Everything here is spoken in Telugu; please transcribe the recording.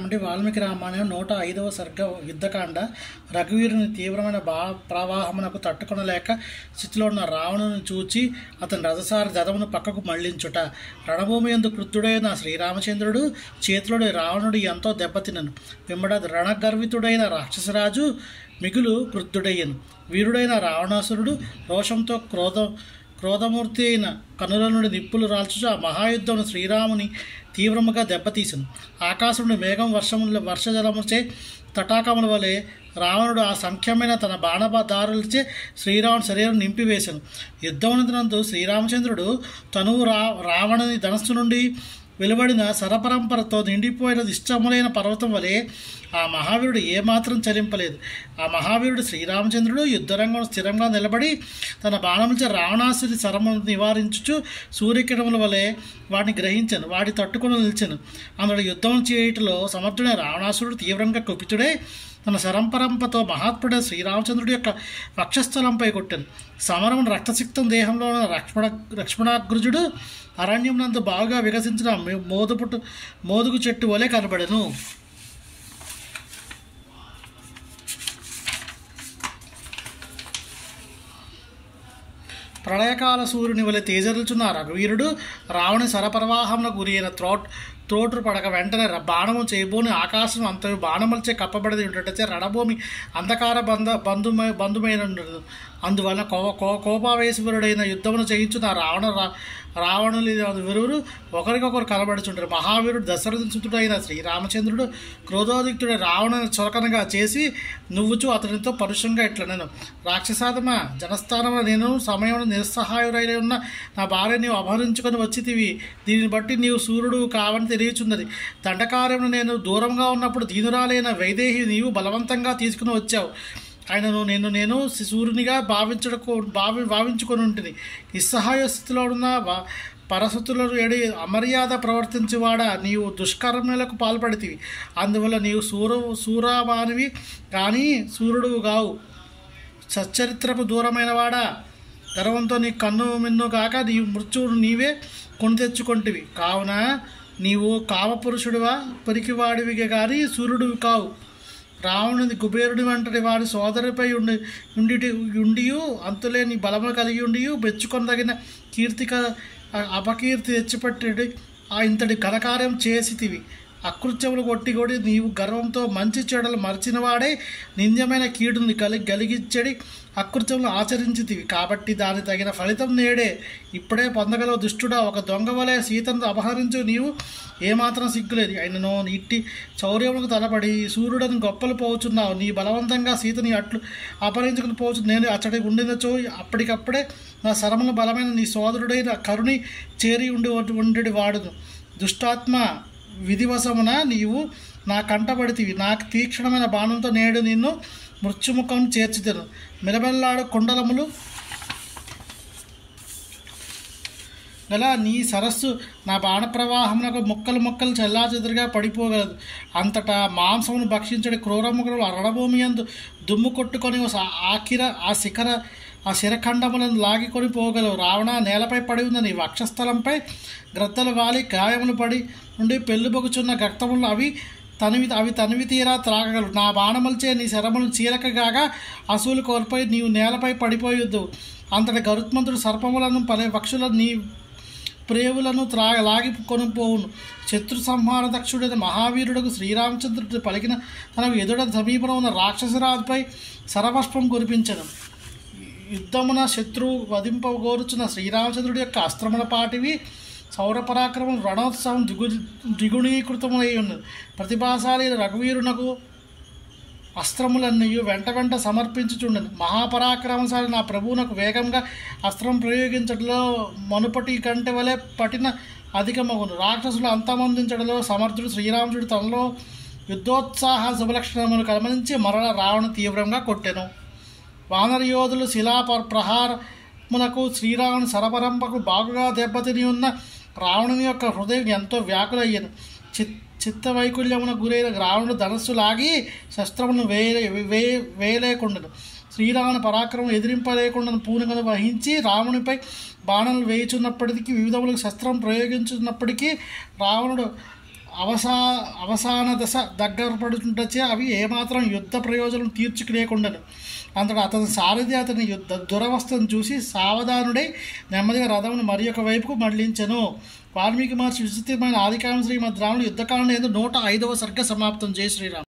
అంటే వాల్మీకి రామాయణం నూట ఐదవ సర్గ యుద్ధకాండ రఘువీరుని తీవ్రమైన బా ప్రవాహమునకు తట్టుకొనలేక స్థితిలో ఉన్న రావణుని చూచి అతని రథసారి రథమును పక్కకు మళ్లించుట రణభూమి ఎందు కృత్యుడైన శ్రీరామచంద్రుడు చేతిలోని రావణుడు ఎంతో దెబ్బతినను పిమ్మడ రణగర్వితుడైన రాక్షసరాజు మిగులు కృత్యుడయ్యను వీరుడైన రావణాసురుడు రోషంతో క్రోధం క్రోధమూర్తి అయిన కనుల నుండి నిప్పులు రాల్చుచు ఆ మహాయుద్ధం శ్రీరాముని తీవ్రముగా దెబ్బతీసింది ఆకాశం మేఘం వర్షముల వర్షజలముచే తటాకముల వలె రావణుడు ఆ సంఖ్యమైన తన బాణదారులచే శ్రీరాముని శరీరం నింపివేశాను యుద్ధమునందు శ్రీరామచంద్రుడు తనువు రా రావణుని ధనస్సు నుండి వెలువడిన సరపరంపరతో నిండిపోయిన ఇష్టములైన పర్వతం వలె ఆ మహావీరుడు ఏమాత్రం చలింపలేదు ఆ మహావీరుడు శ్రీరామచంద్రుడు యుద్ధరంగంలో స్థిరంగా నిలబడి తన బాణములచే రావణాసురి శరమును నివారించుచు సూర్యకిరణముల వలె వాటిని గ్రహించను వాటి తట్టుకుని నిలిచాను అందులో యుద్ధం చేయటంలో సమర్థుడైన రావణాసురుడు తీవ్రంగా కుపితుడై తన శరంపరంపతో మహాత్ముడ శ్రీరామచంద్రుడి యొక్క వక్షస్థలంపై కొట్టాను సమరమును రక్తసిక్తం దేహంలో ఉన్న లక్ష్మణ లక్ష్మణాగ్రజుడు అరణ్యం నందు బాగా వికసించిన మే- మోదుపుట్టు మోదుగు చెట్టు వలె కనబడెను ప్రళయకాల సూర్యుని వలె తేజరుచున్న రఘువీరుడు రావణి సరప్రవాహమున గురి అయిన త్రోట్ త్రోటు పడక వెంటనే ర- బాణము చేయబోని ఆకాశం అంత బాణములచే కప్పబడి ఉండటచే రణభూమి అంధకార బంధ బంధుమై బంధుమైన ఉండదు అందువలన కో కో కోపావేశవరుడైన యుద్ధమును చేయించున్న రావణ రా- రావణులు విరువురు ఒకరికొకరు కలబడుచుంటారు మహావీరుడు దశరథుడైన శ్రీరామచంద్రుడు క్రోధోదిక్తుడై రావణుని చురకనగా చేసి నువ్వుచు అతనితో పరుషంగా ఇట్లా నేను రాక్షసాదమా జనస్థానంలో నేను సమయంలో నిస్సహాయుడై ఉన్న నా భార్య నీవు అపహరించుకొని వచ్చితివి దీనిని బట్టి నీవు సూర్యుడు కావని తెలియచున్నది దండకార్యమును నేను దూరంగా ఉన్నప్పుడు దీనురాలైన వైదేహి నీవు బలవంతంగా తీసుకుని వచ్చావు ఆయనను నేను నేను సూర్యునిగా భావించడకు భావి భావించుకొని ఉంటుంది నిస్సహాయ స్థితిలో ఉన్న వా- పరసతులను ఎడి అమర్యాద ప్రవర్తించేవాడా నీవు దుష్కర్మలకు పాల్పడితివి అందువల్ల నీవు సూర సూరామానివి కానీ సూర్యుడు గావు సచ్చరిత్రకు దూరమైన వాడా గర్వంతో నీ కన్ను మిన్ను కాక నీ మృత్యువును నీవే కొని తెచ్చుకొంటివి కావున నీవు కామపురుషుడివా పొరికివాడివి కానీ సూర్యుడివి కావు రావణుని కుబేరుడి వంటి వాడి సోదరిపై ఉండి ఉండి ఉండియు అంతులేని బలము కలిగి ఉండియు మెచ్చుకొనదగిన కీర్తిక అపకీర్తి తెచ్చిపెట్టి ఆ ఇంతటి ఘనకార్యం చేసితివి అకృత్యములు కొట్టి కొడి నీవు గర్వంతో మంచి చెడలు మరిచినవాడే నింద్యమైన కీడుని కలి గలిగించడి అకృత్యములు ఆచరించితివి కాబట్టి దాని తగిన ఫలితం నేడే ఇప్పుడే పొందగలవు దుష్టుడా ఒక దొంగ వలె సీతను అపహరించు నీవు ఏమాత్రం సిగ్గులేదు ఆయనను ఇట్టి చౌర్యములకు తలపడి సూర్యుడని గొప్పలు పోచున్నావు నీ బలవంతంగా సీతని అట్లు అపహరించుకుని పోవచ్చు నేను అచ్చడి ఉండినచో అప్పటికప్పుడే నా శరముల బలమైన నీ సోదరుడైన కరుణి చేరి ఉండి ఉండేది వాడును దుష్టాత్మ విధివశమున నీవు నా కంటబడితివి నాకు తీక్షణమైన బాణంతో నేడు నిన్ను మృత్యుముఖం చేర్చుతాను మిలబెల్లాడు కుండలములు గల నీ సరస్సు నా బాణ ప్రవాహమునకు ముక్కలు ముక్కలు చెల్లాచెదురుగా పడిపోగలదు అంతటా మాంసమును భక్షించడి క్రూరముఖులు రణభూమి యందు దుమ్ము కొట్టుకొని స- ఆఖిర ఆ శిఖర ఆ శిరఖండములను లాగికొని పోగలవు రావణ నేలపై పడి ఉన్న నీ వక్షస్థలంపై గ్రద్దలు వాలి గాయములు పడి నుండి పెళ్ళుబొగుచున్న గక్తములు అవి తనివి అవి తనివి తీరా త్రాగగలవు నా బాణములచే నీ శరములు చీలకగాగా అసూలు కోల్పోయి నీవు నేలపై పడిపోయొద్దు అంతటి గరుత్మంతుడు సర్పములను పలే పక్షులను నీ ప్రేవులను త్రా లాగి కొనిపోవును శత్రు సంహార దక్షుడైన మహావీరుడుకు శ్రీరామచంద్రుడు పలికిన తనకు ఎదుట సమీపంలో ఉన్న రాక్షసరాజుపై సరపష్పం కురిపించను యుద్ధమున శత్రువు వధింపగోరుచున్న శ్రీరామచంద్రుడి యొక్క అస్త్రముల పాటివి సౌర పరాక్రమం రణోత్సవం దిగు ద్విగుణీకృతమై ఉన్నది ప్రతిభాశాలి రఘువీరునకు అస్త్రములన్నీ వెంట వెంట సమర్పించుచుండను మహాపరాక్రమశాలి నా ప్రభువునకు వేగంగా అస్త్రం ప్రయోగించడంలో మనుపటి కంటే వలె పటిన అధికమగును రాక్షసులు అంతమొందించడంలో సమర్థుడు శ్రీరాముడు తనలో యుద్ధోత్సాహ శుభలక్షణములు గమనించి మరల రావణ తీవ్రంగా కొట్టెను వానర యోధులు శిలా ప్ర- ప్రహారమునకు శ్రీరాముని సరపరంపకు బాగుగా దెబ్బతిని ఉన్న రావణుని యొక్క హృదయం ఎంతో వ్యాకులయ్యను చిత్ చిత్త వైకల్యమున గురైన రావణుడు ధనస్సు లాగి శస్త్రమును వేయ వే వేయలేకుండను శ్రీరాముని పరాక్రమం ఎదిరింపలేకుండా పూనికను వహించి రామునిపై బాణాలు వేయుచున్నప్పటికీ వివిధములకు శస్త్రం ప్రయోగించున్నప్పటికీ రావణుడు అవసా అవసాన దశ దగ్గర పడుతుంటచ్చే అవి ఏమాత్రం యుద్ధ ప్రయోజనం తీర్చుకునేకుండను అంతటా అతని సారథి అతని యుద్ధ దురవస్థను చూసి సావధానుడై నెమ్మదిగా రథమును మరి ఒక వైపుకు మళ్లించెను వాల్మీకి మహర్షి విచిత్రమైన ఆదికాండ శ్రీమద్ రాముడు యుద్ధకాండ ఏదో నూట ఐదవ సర్గ సమాప్తం జై శ్రీరామ్